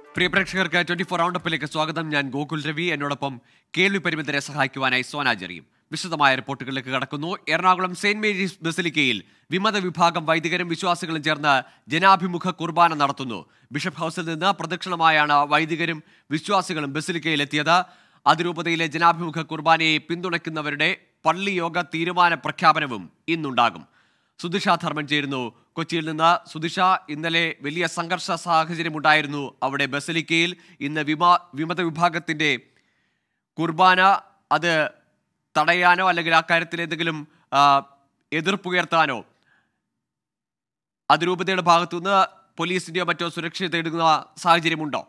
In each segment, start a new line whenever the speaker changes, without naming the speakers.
പ്രിയ പ്രേക്ഷകർക്ക് twenty four റൗണ്ടപ്പിലേക്ക് സ്വാഗതം ഞാൻ ഗോകുൽ രവി എന്നോടൊപ്പം കേൾവി പരിമിതരെ സഹായിക്കുവാനായി സോന ജെറിയും വിശദമായ റിപ്പോർട്ടുകളിലേക്ക് കടക്കുന്നു എറണാകുളം സെന്റ് മേരീസ് ബസിലിക്കയിൽ വിമത വിഭാഗം വൈദികരും വിശ്വാസികളും ചേർന്ന് ജനാഭിമുഖ കുർബാന നടത്തുന്നു ബിഷപ്പ് ഹൗസിൽ നിന്ന് പ്രദക്ഷിണമായാണ് വൈദികരും വിശ്വാസികളും ബസിലിക്കയിലെത്തിയത് അതിരൂപതയിലെ ജനാഭിമുഖ കുർബാനയെ പിന്തുണയ്ക്കുന്നവരുടെ പള്ളി യോഗ തീരുമാന പ്രഖ്യാപനവും ഇന്നുണ്ടാകും സുദിഷ ധർമ്മൻ ചേരുന്നു കൊച്ചിയിൽ നിന്ന് സുദിഷ ഇന്നലെ വലിയ സംഘർഷ സാഹചര്യം ഉണ്ടായിരുന്നു അവിടെ ബസലിക്കയിൽ ഇന്ന് വിമാ വിമത വിഭാഗത്തിന്റെ കുർബാന അത് തടയാനോ അല്ലെങ്കിൽ ആ കാര്യത്തിൽ എന്തെങ്കിലും ആ, എതിർപ്പുയർത്താനോ അതിരൂപതയുടെ ഭാഗത്തുനിന്ന് പോലീസിന്റെയോ മറ്റോ സുരക്ഷ തേടുന്ന സാഹചര്യമുണ്ടോ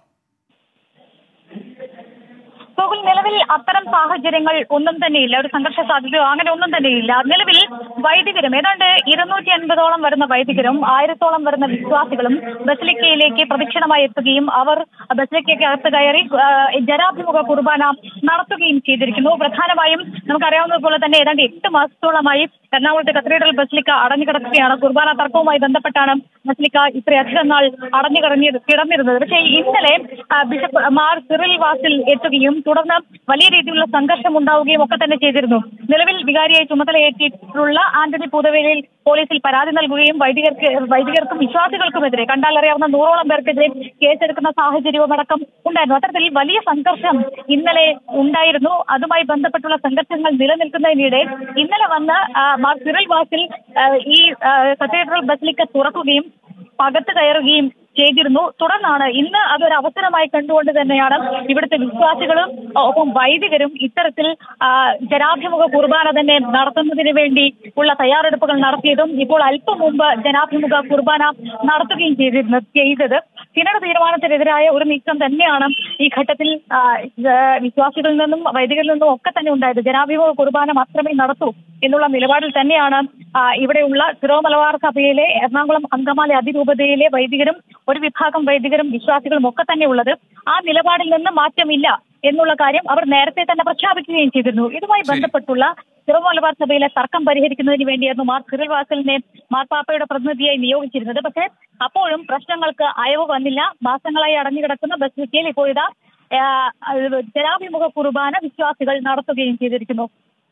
ഗോകുൽ നിലവിൽ അത്തരം സാഹചര്യങ്ങൾ ഒന്നും തന്നെയില്ല ഒരു സംഘർഷ സാധ്യതയോ അങ്ങനെ ഒന്നും തന്നെയില്ല നിലവിൽ വൈദികരും ഏതാണ്ട് ഇരുന്നൂറ്റി അൻപതോളം വരുന്ന വൈദികരും ആയിരത്തോളം വരുന്ന വിശ്വാസികളും ബസിലിക്കയിലേക്ക് പ്രദക്ഷിണമായി എത്തുകയും അവർ ബസിലിക്കയ്ക്ക് അകത്ത് കയറി ആ, ജനാഭിമുഖ കുർബാന നടത്തുകയും ചെയ്തിരിക്കുന്നു പ്രധാനമായും നമുക്കറിയാവുന്നതുപോലെ തന്നെ ഏതാണ്ട് എട്ട് മാസത്തോളമായി എറണാകുളത്തെ കത്തീഡ്രൽ ബസിലിക്ക അടഞ്ഞു കിടക്കുകയാണ് കുർബാന തർക്കവുമായി ബന്ധപ്പെട്ടാണ് ബസിലിക്ക ഇത്രയധികം നാൾ അടഞ്ഞു കിടന്നി കിടന്നിരുന്നത് പക്ഷേ ഇന്നലെ ആ, ബിഷപ്പ് മാർ സിറിൽ വാസിൽ എത്തുകയും തുടർന്ന് വലിയ രീതിയിലുള്ള സംഘർഷം ഉണ്ടാവുകയും ഒക്കെ തന്നെ ചെയ്തിരുന്നു നിലവിൽ വികാരിയായി ചുമതലയേറ്റിട്ടുള്ള ആന്റണി പൂതവേലിൽ പോലീസിൽ പരാതി നൽകുകയും വൈദികർക്ക് വൈദികർക്കും വിശ്വാസികൾക്കുമെതിരെ കണ്ടാൽ അറിയാവുന്ന നൂറോളം പേർക്കെതിരെ കേസെടുക്കുന്ന സാഹചര്യവും അടക്കം ഉണ്ടായിരുന്നു അത്തരത്തിൽ വലിയ സംഘർഷം ഇന്നലെ ഉണ്ടായിരുന്നു അതുമായി ബന്ധപ്പെട്ടുള്ള സംഘർഷങ്ങൾ നിലനിൽക്കുന്നതിനിടെ ഇന്നലെ വന്ന് ആ, മാർ സിറിൽ വാസിൽ ആ, ഈ ആ, കത്തീഡ്രൽ ബസിലിക്ക തുറക്കുകയും അകത്ത് കയറുകയും ചെയ്തിരുന്നു തുടർന്നാണ് ഇന്ന് അതൊരു അവസരമായി കണ്ടുകൊണ്ട് തന്നെയാണ് ഇവിടുത്തെ വിശ്വാസികളും ഒപ്പം വൈദികരും ഇത്തരത്തിൽ ആ, ജനാഭിമുഖ കുർബാന തന്നെ നടത്തുന്നതിന് വേണ്ടി ഉള്ള തയ്യാറെടുപ്പുകൾ നടത്തിയതും ഇപ്പോൾ അല്പം മുമ്പ് ജനാഭിമുഖ കുർബാന നടത്തുകയും ചെയ്തിരുന്നു ചെയ്തത് സിനഡ് തീരുമാനത്തിനെതിരായ ഒരു നീക്കം തന്നെയാണ് ഈ ഘട്ടത്തിൽ ആ, ഇത് വിശ്വാസികളിൽ നിന്നും വൈദികരിൽ നിന്നും ഒക്കെ തന്നെ ഉണ്ടായത് ജനാഭിമുഖ കുർബാന മാത്രമേ നടത്തൂ എന്നുള്ള നിലപാടിൽ തന്നെയാണ് ആ, ഇവിടെയുള്ള സിറോ മലബാർ സഭയിലെ എറണാകുളം അങ്കമാലി അതിരൂപതയിലെ വൈദികരും ഒരു വിഭാഗം വൈദികരും വിശ്വാസികളും ഒക്കെ തന്നെ ഉള്ളത് ആ നിലപാടിൽ നിന്ന് മാറ്റമില്ല എന്നുള്ള കാര്യം അവർ നേരത്തെ തന്നെ പ്രഖ്യാപിക്കുകയും ചെയ്തിരുന്നു ഇതുമായി
ശരി.
ബന്ധപ്പെട്ടുള്ള സിറോ മലബാർ സഭയിലെ തർക്കം പരിഹരിക്കുന്നതിന് വേണ്ടിയായിരുന്നു മാർ സിറിൽ വാസലിനെ മാർപ്പാപ്പയുടെ പ്രതിനിധിയായി നിയോഗിച്ചിരുന്നത് പക്ഷേ അപ്പോഴും പ്രശ്നങ്ങൾക്ക് അയവ് വന്നില്ല മാസങ്ങളായി അടഞ്ഞുകിടക്കുന്ന ബസ്ലിക്കയിൽ ഇപ്പോൾ ഇതാ ആ, ജനാഭിമുഖ കുർബാന വിശ്വാസികൾ നടത്തുകയും ചെയ്തിരിക്കുന്നു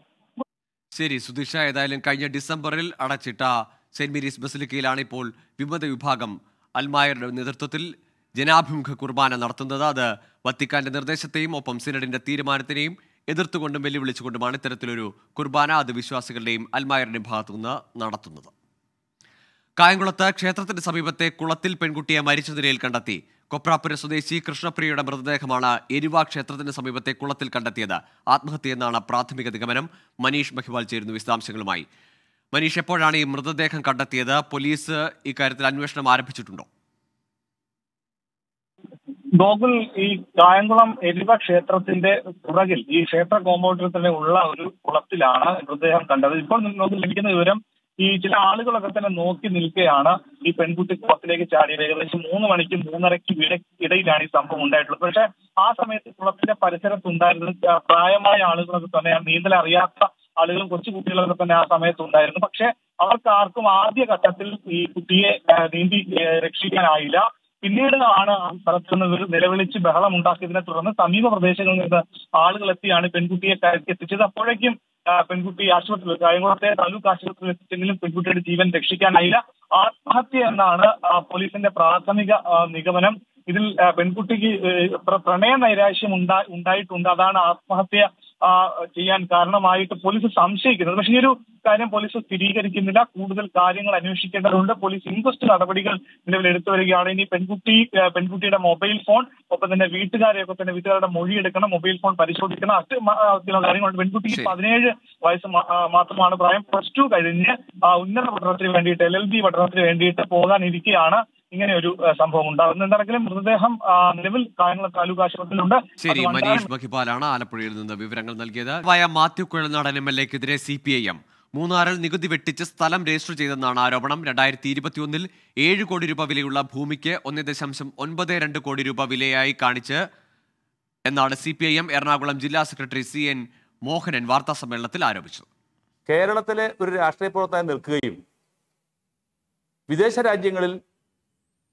ശരി സുധിഷ ഏതായാലും കഴിഞ്ഞ ഡിസംബറിൽ അടച്ചിട്ട സെന്റ് മേരീസ് ബസിലിക്കയിലാണ് ഇപ്പോൾ വിമത വിഭാഗം അൽമായരുടെ നേതൃത്വത്തിൽ ജനാഭിമുഖ കുർബാന നടത്തുന്നത് അത് വത്തിക്കാന്റെ നിർദ്ദേശത്തെയും ഒപ്പം സിനഡിന്റെ തീരുമാനത്തിനെയും എതിർത്തുകൊണ്ടും വെല്ലുവിളിച്ചുകൊണ്ടുമാണ് ഇത്തരത്തിലൊരു കുർബാന അത് വിശ്വാസികളുടെയും അൽമായരുടെയും ഭാഗത്തുനിന്ന് നടത്തുന്നത് കായംകുളത്ത് ക്ഷേത്രത്തിന് സമീപത്തെ കുളത്തിൽ പെൺകുട്ടിയെ മരിച്ച നിലയിൽ കണ്ടെത്തി കൊപ്രാപ്പുര സ്വദേശി കൃഷ്ണപ്രിയയുടെ മൃതദേഹമാണ് എരുവ ക്ഷേത്രത്തിന് സമീപത്തെ കുളത്തിൽ കണ്ടെത്തിയത് ആത്മഹത്യയെന്നാണ് പ്രാഥമിക നിഗമനം മനീഷ് മഹിവാൽ ചേരുന്നു വിശദാംശങ്ങളുമായി മനീഷ് എപ്പോഴാണ് ഈ മൃതദേഹം കണ്ടെത്തിയത് പോലീസ് ഇക്കാര്യത്തിൽ അന്വേഷണം ആരംഭിച്ചിട്ടുണ്ടോ
ഗോകുൽ ഈ കായംകുളം എരിവ ക്ഷേത്രത്തിന്റെ പുറകിൽ ഈ ക്ഷേത്ര കോമ്പൗണ്ടിൽ തന്നെ ഉള്ള ഒരു കുളത്തിലാണ് മൃതദേഹം കണ്ടത് ഇപ്പോൾ നമുക്ക് ലഭിക്കുന്ന വിവരം ഈ ചില ആളുകളൊക്കെ തന്നെ നോക്കി നിൽക്കുകയാണ് ഈ പെൺകുട്ടി കുളത്തിലേക്ക് ചാടിയത് ഏകദേശം മൂന്ന് മണിക്കും മൂന്നരയ്ക്കും ഇട ഇടയിലാണ് ഈ സംഭവം ഉണ്ടായിട്ടുള്ളത് പക്ഷെ ആ സമയത്ത് കുളത്തിന്റെ പരിസരത്തുണ്ടായിരുന്ന ആ, പ്രായമായ ആളുകളൊക്കെ തന്നെ ആ നീന്തൽ അറിയാത്ത ആളുകളും കൊച്ചു കുട്ടികളൊക്കെ തന്നെ ആ സമയത്ത് ഉണ്ടായിരുന്നു പക്ഷെ അവർക്ക് ആർക്കും ആദ്യ ഘട്ടത്തിൽ ഈ കുട്ടിയെ ആ, നീന്തി ആ, രക്ഷിക്കാനായില്ല പിന്നീട് ആണ് ആ സ്ഥലത്ത് നിന്ന് ഇവർ നിലവിളിച്ച് ബഹളം ഉണ്ടാക്കിയതിനെ തുടർന്ന് സമീപ പ്രദേശങ്ങളിൽ നിന്ന് ആളുകൾ എത്തിയാണ് പെൺകുട്ടിയെ കരയ്ക്ക് എത്തിച്ചത് അപ്പോഴേക്കും ആ, പെൺകുട്ടി ആശുപത്രിയിൽ കായംകുളത്തെ താലൂക്ക് ആശുപത്രിയിൽ എത്തിച്ചെങ്കിലും പെൺകുട്ടിയുടെ ജീവൻ രക്ഷിക്കാനായില്ല ആത്മഹത്യ എന്നാണ് ആ, പോലീസിന്റെ പ്രാഥമിക ആ, നിഗമനം ഇതിൽ ആ, പെൺകുട്ടിക്ക് ഏ, പ്ര- പ്രണയ നൈരാശ്യം ഉണ്ടാ ഉണ്ടായിട്ടുണ്ട് അതാണ് ആത്മഹത്യ ആ, ചെയ്യാൻ കാരണമായിട്ട് പോലീസ് സംശയിക്കുന്നത് പക്ഷേ ഈ ഒരു കാര്യം പോലീസ് സ്ഥിരീകരിക്കുന്നില്ല കൂടുതൽ കാര്യങ്ങൾ അന്വേഷിക്കേണ്ടതുണ്ട് പോലീസ് ഇൻക്വസ്റ്റ് നടപടികൾ നിലവിൽ എടുത്തു വരികയാണ് ഇനി പെൺകുട്ടി ആ, പെൺകുട്ടിയുടെ മൊബൈൽ ഫോൺ ഒപ്പം തന്നെ വീട്ടുകാരെയൊക്കെ തന്നെ വീട്ടുകാരുടെ മൊഴി എടുക്കണം മൊബൈൽ ഫോൺ പരിശോധിക്കണം മറ്റ് മ- ആ, ചില കാര്യങ്ങളുണ്ട് പെൺകുട്ടിക്ക്
ശരി.
പതിനേഴ് വയസ്സ് മാ- ആ, മാത്രമാണ് പ്രായം പ്ലസ് ടു കഴിഞ്ഞ് ആ, ഉന്നത പഠനത്തിന് വേണ്ടിയിട്ട് എൽ എൽ ബി പഠനത്തിന് വേണ്ടിയിട്ട് പോകാനിരിക്കെയാണ് ഇങ്ങനെ ഒരു ആ, സംഭവം ഉണ്ടാകുന്നത് എന്താണെങ്കിലും മൃതദേഹം ആ, നിലവിൽ കായംകുളം താലൂക്ക് ആശുപത്രിയിലുണ്ട്
ശരി
അത് വണ്ടാനം
മനീഷ് മഹിപാലാണ് ആലപ്പുഴയിൽ നിന്ന് വിവരങ്ങൾ നൽകിയത് വായ മാത്യു കുഴൽനാടൻ എം എൽ എക്കെതിരെ സി പി ഐ എം മൂന്നാറിൽ നികുതി വെട്ടിച്ച് സ്ഥലം രജിസ്റ്റർ ചെയ്തെന്നാണ് ആരോപണം രണ്ടായിരത്തി ഇരുപത്തിയൊന്നിൽ ഏഴ് കോടി രൂപ വിലയുള്ള ഭൂമിക്ക് ഒന്ന് ദശാംശം ഒൻപത് രണ്ട് കോടി രൂപ വിലയായി കാണിച്ച് എന്നാണ് C P I M Ernakulam ജില്ലാ സെക്രട്ടറി സി എൻ മോഹനൻ വാർത്താ സമ്മേളനത്തിൽ ആരോപിച്ചത്
കേരളത്തിലെ ഒരു രാഷ്ട്രീയ പ്രവർത്തകൻ നിൽക്കുകയും വിദേശ രാജ്യങ്ങളിൽ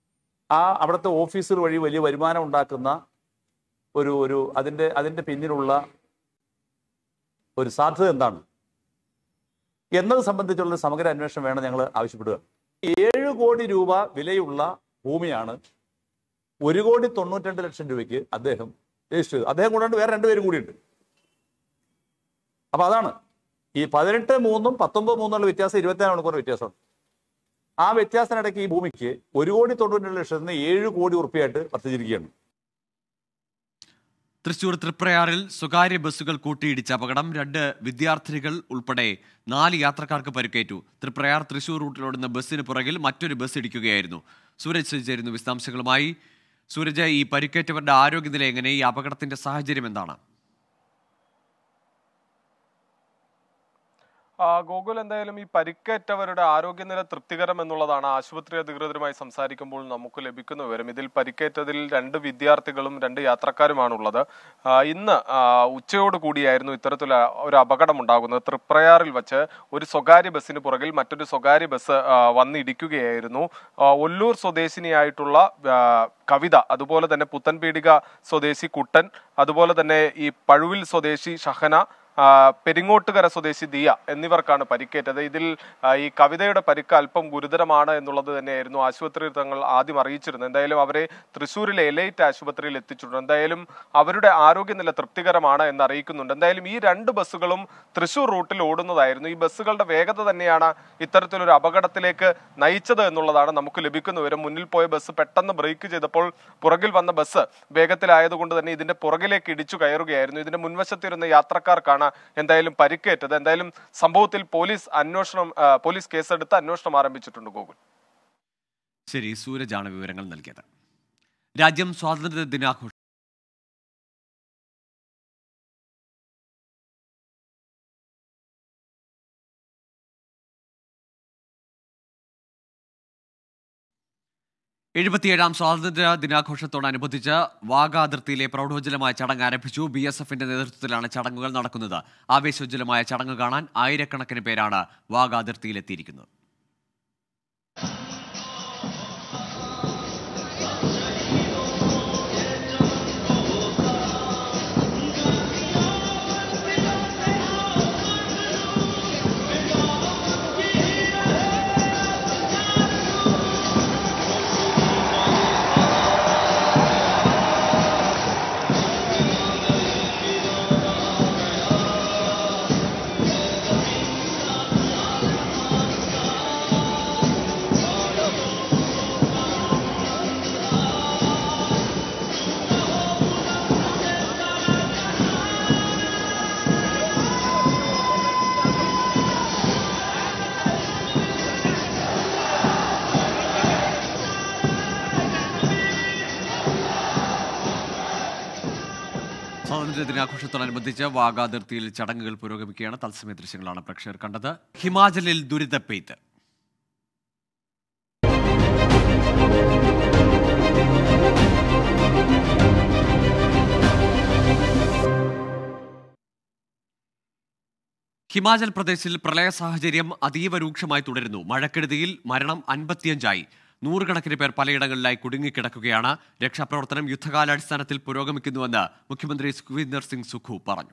ആ അവിടുത്തെ ഓഫീസർ വഴി വലിയ വരുമാനം ഉണ്ടാക്കുന്ന ഒരു ഒരു അതിൻ്റെ അതിൻ്റെ പിന്നിലുള്ള ഒരു സാധ്യത എന്താണ് എന്നത് സംബന്ധിച്ചുള്ള സമഗ്ര അന്വേഷണം വേണം ഞങ്ങൾ ആവശ്യപ്പെടുക ഏഴ് കോടി രൂപ വിലയുള്ള ഭൂമിയാണ് ഒരു കോടി തൊണ്ണൂറ്റിരണ്ട് ലക്ഷം രൂപയ്ക്ക് അദ്ദേഹം രജിസ്റ്റർ ചെയ്തു അദ്ദേഹം കൂടാണ്ട് വേറെ രണ്ടുപേരും കൂടിയുണ്ട് അപ്പൊ അതാണ് ഈ പതിനെട്ട് മൂന്നും പത്തൊമ്പത് മൂന്നുള്ള വ്യത്യാസം ഇരുപത്തിനാല് മണിക്കൂർ വ്യത്യാസമുണ്ട് ആ വ്യത്യാസത്തിനിടയ്ക്ക് ഈ ഭൂമിക്ക് ഒരു കോടി തൊണ്ണൂറ്റി ലക്ഷത്തിന് ഏഴ് കോടി ഉറുപ്പിയായിട്ട് വർദ്ധിച്ചിരിക്കുകയാണ്
തൃശൂർ തൃപ്രയാറിൽ സ്വകാര്യ ബസ്സുകൾ കൂട്ടിയിടിച്ച അപകടം രണ്ട് വിദ്യാർത്ഥികൾ ഉൾപ്പെടെ നാല് യാത്രക്കാർക്ക് പരിക്കേറ്റു തൃപ്രയാർ തൃശൂർ റൂട്ടിലോടുന്ന ബസ്സിന് പുറകിൽ മറ്റൊരു ബസ് ഇടിക്കുകയായിരുന്നു സൂരജ് ചേരുന്നു വിശദാംശങ്ങളുമായി സൂരജ് ഈ പരിക്കേറ്റവരുടെ ആരോഗ്യനില എങ്ങനെ ഈ അപകടത്തിന്റെ സാഹചര്യം എന്താണ്
ആ, ഗോകുൽ എന്തായാലും ഈ പരിക്കേറ്റവരുടെ ആരോഗ്യനില തൃപ്തികരം എന്നുള്ളതാണ് ആശുപത്രി അധികൃതരുമായി സംസാരിക്കുമ്പോൾ നമുക്ക് ലഭിക്കുന്ന വിവരം ഇതിൽ പരിക്കേറ്റതിൽ രണ്ട് വിദ്യാർത്ഥികളും രണ്ട് യാത്രക്കാരുമാണുള്ളത് ആ, ഇന്ന് ആ, ഉച്ചയോട് കൂടിയായിരുന്നു ഇത്തരത്തിലുള്ള ഒരു അപകടം ഉണ്ടാകുന്നത് തൃപ്രയാറിൽ വച്ച് ഒരു സ്വകാര്യ ബസ്സിന് പുറകിൽ മറ്റൊരു സ്വകാര്യ ബസ് ആ, വന്നിടിക്കുകയായിരുന്നു ആ, ഒല്ലൂർ സ്വദേശിനിയായിട്ടുള്ള ആ, കവിത അതുപോലെ തന്നെ പുത്തൻപീടിക സ്വദേശി കുട്ടൻ അതുപോലെ തന്നെ ഈ പഴുവിൽ സ്വദേശി ഷഹന ആ, പെരിങ്ങോട്ടുകര സ്വദേശി ദിയ എന്നിവർക്കാണ് പരിക്കേറ്റത് ഇതിൽ ആ, ഈ കവിതയുടെ പരിക്ക് അല്പം ഗുരുതരമാണ് എന്നുള്ളത് തന്നെയായിരുന്നു ആശുപത്രി തങ്ങൾ ആദ്യം അറിയിച്ചിരുന്നത് എന്തായാലും അവരെ തൃശ്ശൂരിലെ എലൈറ്റ് ആശുപത്രിയിൽ എത്തിച്ചിട്ടുണ്ട് എന്തായാലും അവരുടെ ആരോഗ്യനില തൃപ്തികരമാണ് എന്ന് അറിയിക്കുന്നുണ്ട് എന്തായാലും ഈ രണ്ട് ബസ്സുകളും തൃശ്ശൂർ റൂട്ടിൽ ഓടുന്നതായിരുന്നു ഈ ബസ്സുകളുടെ വേഗത തന്നെയാണ് ഇത്തരത്തിലൊരു അപകടത്തിലേക്ക് നയിച്ചത് എന്നുള്ളതാണ് നമുക്ക് ലഭിക്കുന്ന വിവരം മുന്നിൽ പോയ ബസ് പെട്ടെന്ന് ബ്രേക്ക് ചെയ്തപ്പോൾ പുറകിൽ വന്ന ബസ് വേഗത്തിലായതുകൊണ്ട് തന്നെ ഇതിന്റെ പുറകിലേക്ക് ഇടിച്ചു കയറുകയായിരുന്നു ഇതിന്റെ മുൻവശത്തിരുന്ന യാത്രക്കാർക്കാണ് എന്തായാലും പരിക്കേറ്റത് എന്തായാലും സംഭവത്തിൽ പോലീസ് അന്വേഷണം ആ, പോലീസ് കേസെടുത്ത് അന്വേഷണം ആരംഭിച്ചിട്ടുണ്ട് ഗോകുൽ
ശരി സൂരജാണ് വിവരങ്ങൾ നൽകിയത് രാജ്യം സ്വാതന്ത്ര്യ ദിനാഘോഷം എഴുപത്തിയേഴാം സ്വാതന്ത്ര്യ ദിനാഘോഷത്തോടനുബന്ധിച്ച് വാഗ അതിർത്തിയിലെ പ്രൗഢോജ്വലമായ ചടങ്ങ് ആരംഭിച്ചു ബി എസ് എഫിന്റെ നേതൃത്വത്തിലാണ് ചടങ്ങുകൾ നടക്കുന്നത് ആവേശോജ്വലമായ ചടങ്ങ് കാണാൻ ആയിരക്കണക്കിന് പേരാണ് വാഗ അതിർത്തിയിലെത്തിയിരിക്കുന്നത് സ്വാതന്ത്ര്യ ദിനാഘോഷത്തോടനുബന്ധിച്ച് വാഗ അതിർത്തിയിൽ ചടങ്ങുകൾ പുരോഗമിക്കുകയാണ് തത്സമയ ദൃശ്യങ്ങളാണ് പ്രേക്ഷകർ കണ്ടത് ഹിമാചലിൽ ദുരിതപ്പെയ്ത്ത് ഹിമാചൽ പ്രദേശിൽ പ്രളയ സാഹചര്യം അതീവ രൂക്ഷമായി തുടരുന്നു മഴക്കെടുതിയിൽ മരണം അൻപത്തിയഞ്ചായി നൂറുകണക്കിന് പേർ പലയിടങ്ങളിലായി കുടുങ്ങിക്കിടക്കുകയാണ് രക്ഷാപ്രവർത്തനം യുദ്ധകാലാടിസ്ഥാനത്തിൽ പുരോഗമിക്കുന്നുവെന്ന് മുഖ്യമന്ത്രി സുഖ്വീന്ദർ സിംഗ് സുഖു പറഞ്ഞു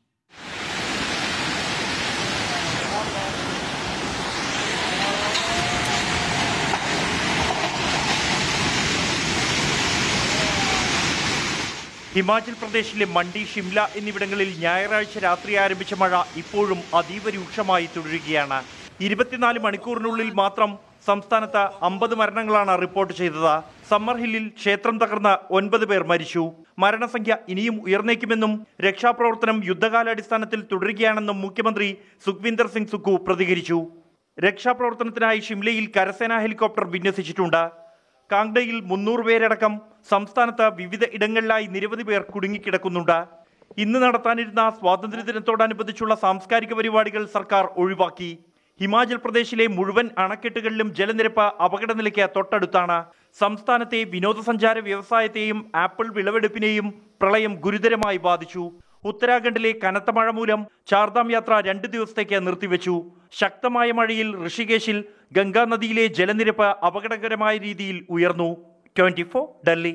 ഹിമാചൽ പ്രദേശിലെ മണ്ഡി ഷിംല എന്നിവിടങ്ങളിൽ ഞായറാഴ്ച രാത്രി ആരംഭിച്ച മഴ ഇപ്പോഴും അതീവ രൂക്ഷമായി തുടരുകയാണ് ഇരുപത്തിനാല് മണിക്കൂറിനുള്ളിൽ മാത്രം സംസ്ഥാനത്ത് അമ്പത് മരണങ്ങളാണ് റിപ്പോർട്ട് ചെയ്തത് സമ്മർ ഹില്ലിൽ ക്ഷേത്രം തകർന്ന് ഒൻപത് പേർ മരിച്ചു മരണസംഖ്യ ഇനിയും ഉയർന്നേക്കുമെന്നും രക്ഷാപ്രവർത്തനം യുദ്ധകാലാടിസ്ഥാനത്തിൽ തുടരുകയാണെന്നും മുഖ്യമന്ത്രി സുഖ്വിന്ദർ സിംഗ് സുഖു പ്രതികരിച്ചു രക്ഷാപ്രവർത്തനത്തിനായി ഷിംലയിൽ കരസേനാ ഹെലികോപ്റ്റർ വിന്യസിച്ചിട്ടുണ്ട് കാങ്ഡയിൽ മുന്നൂറ് പേരടക്കം സംസ്ഥാനത്ത് വിവിധ ഇടങ്ങളിലായി നിരവധി പേർ കുടുങ്ങിക്കിടക്കുന്നുണ്ട് ഇന്ന് നടത്താനിരുന്ന സ്വാതന്ത്ര്യദിനത്തോടനുബന്ധിച്ചുള്ള സാംസ്കാരിക പരിപാടികൾ സർക്കാർ ഒഴിവാക്കി ഹിമാചൽ പ്രദേശിലെ മുഴുവൻ അണക്കെട്ടുകളിലും ജലനിരപ്പ് അപകടനിലയ്ക്ക് തൊട്ടടുത്താണ് സംസ്ഥാനത്തെ വിനോദസഞ്ചാര വ്യവസായത്തെയും ആപ്പിൾ വിളവെടുപ്പിനെയും പ്രളയം ഗുരുതരമായി ബാധിച്ചു ഉത്തരാഖണ്ഡിലെ കനത്ത മഴ മൂലം ചാർധാം യാത്ര രണ്ട് ദിവസത്തേക്ക് നിർത്തിവെച്ചു ശക്തമായ മഴയിൽ ഋഷികേശിൽ ഗംഗാ നദിയിലെ ജലനിരപ്പ് അപകടകരമായ രീതിയിൽ ഉയർന്നു ട്വന്റി ഫോർ ഡൽഹി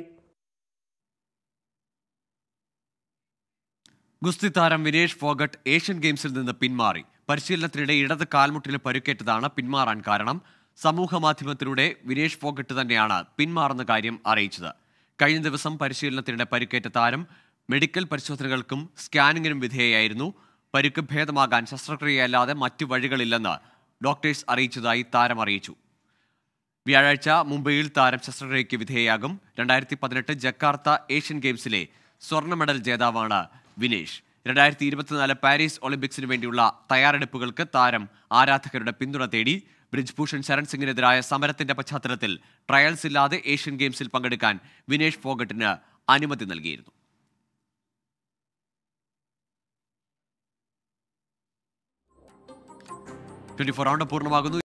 ഗുസ്തി താരം വിനേഷ് ഫോഗട്ട് ഏഷ്യൻ ഗെയിംസിൽ നിന്ന് പിന്മാറി പരിശീലനത്തിനിടെ ഇടത് കാൽമുട്ടിന് പരുക്കേറ്റതാണ് പിന്മാറാൻ കാരണം സമൂഹ മാധ്യമത്തിലൂടെ വിനേഷ് ഫോഗട്ട് തന്നെയാണ് പിന്മാറുന്ന കാര്യം അറിയിച്ചത് കഴിഞ്ഞ ദിവസം പരിശീലനത്തിനിടെ പരുക്കേറ്റ താരം മെഡിക്കൽ പരിശോധനകൾക്കും സ്കാനിങ്ങിനും വിധേയായിരുന്നു പരുക്ക് ഭേദമാകാൻ ശസ്ത്രക്രിയയല്ലാതെ മറ്റു വഴികളില്ലെന്ന് ഡോക്ടേഴ്സ് അറിയിച്ചതായി താരം അറിയിച്ചു വ്യാഴാഴ്ച മുംബൈയിൽ താരം ശസ്ത്രക്രിയയ്ക്ക് വിധേയയാകും രണ്ടായിരത്തി പതിനെട്ട് ജക്കാർത്ത ഏഷ്യൻ ഗെയിംസിലെ സ്വർണ്ണ മെഡൽ ജേതാവാണ് വിനേഷ് രണ്ടായിരത്തി ഇരുപത്തിനാല് പാരീസ് ഒളിമ്പിക്സിന് വേണ്ടിയുള്ള തയ്യാറെടുപ്പുകൾക്ക് താരം ആരാധകരുടെ പിന്തുണ തേടി ബ്രിജ്ഭൂഷൺ ശരൺ സിംഗിനെതിരായ സമരത്തിന്റെ പശ്ചാത്തലത്തിൽ ട്രയൽസ് ഇല്ലാതെ ഏഷ്യൻ ഗെയിംസിൽ പങ്കെടുക്കാൻ വിനേഷ് ഫോഗട്ടിന് അനുമതി നൽകിയിരുന്നു ട്വന്റി ഫോർ റൗണ്ട് പൂർണ്ണമാകുന്നു